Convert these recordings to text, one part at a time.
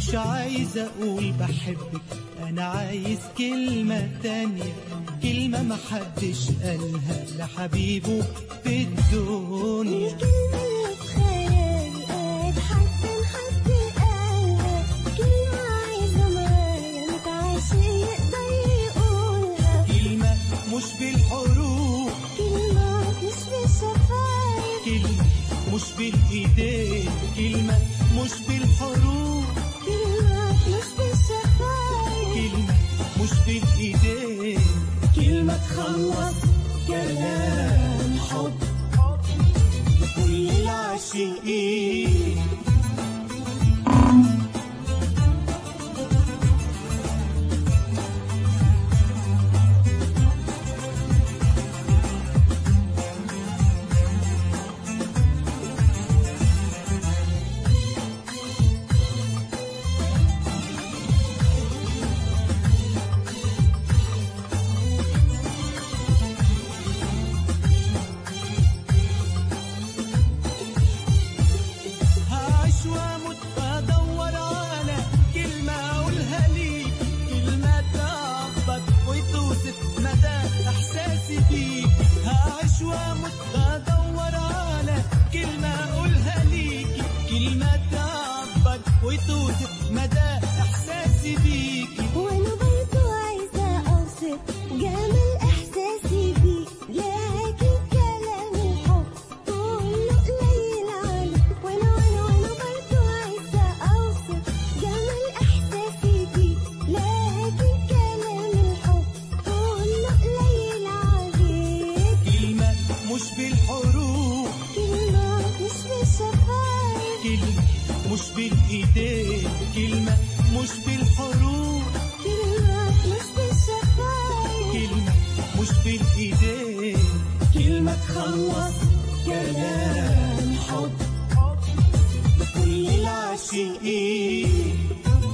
مش عايز اقول بحبك انا عايز كلمة تانية كلمة محدش قالها لحبيبه في الدنيا الكلمة اللي في خيالي قاعد حتى لحد قالها كلمة عايزة معايا متعاش يقدر يقولها كلمة مش بالحروف كلمة مش بالشفايف كلمة مش بالايدين كلمة مش بالحروف كلمة مش بالشفايف كلمة مش بالايدين كلمة تخلص كلام حب لكل العاشقين هعيش واموت بدور على كلمة اقولها ليك كلمة تعبر وتوصف مدى احساسي بيك هعيش واموت بدور على كلمة اقولها ليك كلمة تعبر وتوصف مدى احساسي بيك وانا برضو عايزة اوصف جمال احساسي بيك لكن كلام الحب كله قليل عليك وانا وانا وانا برضو عايزة اوصف جمال احساسي بيك لكن كلام الحب كله قليل عليك كلمة مش بالحروف كلمة مش بالشفايف كلمة مش بالايدين كلمة مش بالحروف كلمة مش بالشفايف كلمة مش بالإيدين كلمة تخلص كلام حب لكل العاشقين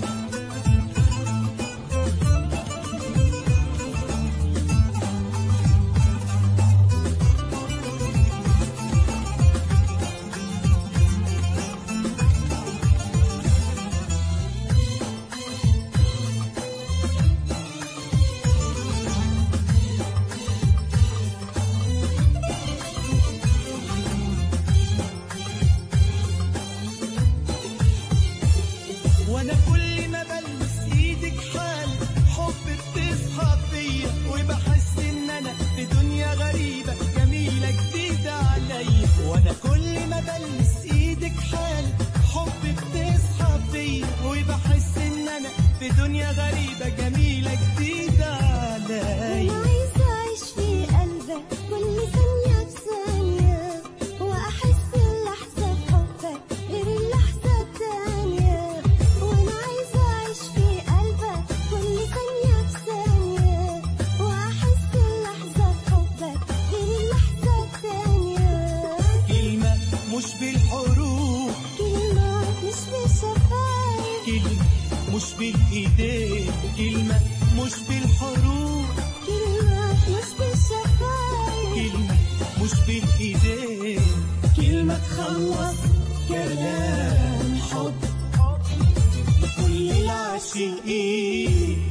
وانا كل ما بلمس ايدك حال حب بتصحى فيا وبحس ان انا في دنيا غريبة جميلة جديدة عليا وانا كل ما بلمس ايدك حال حب بتصحى فيا وبحس ان انا في دنيا غريبة جميلة جديدة عليا أنا عايزة أعيش في قلبك كل ثانية بثانية وأحس اللحظة بحبك غير اللحظة التانية وأنا عايزة أعيش في قلبك كل ثانية بثانية وأحس اللحظة بحبك غير اللحظة التانية كلمة مش بالحروف كلمة مش بالشفايف كلمة مش بالإيدين كلمة مش بالحروف كلمة مش بالشفايف كلمة مش بالإيدين كلمة تخلص كلام حب لكل العاشقين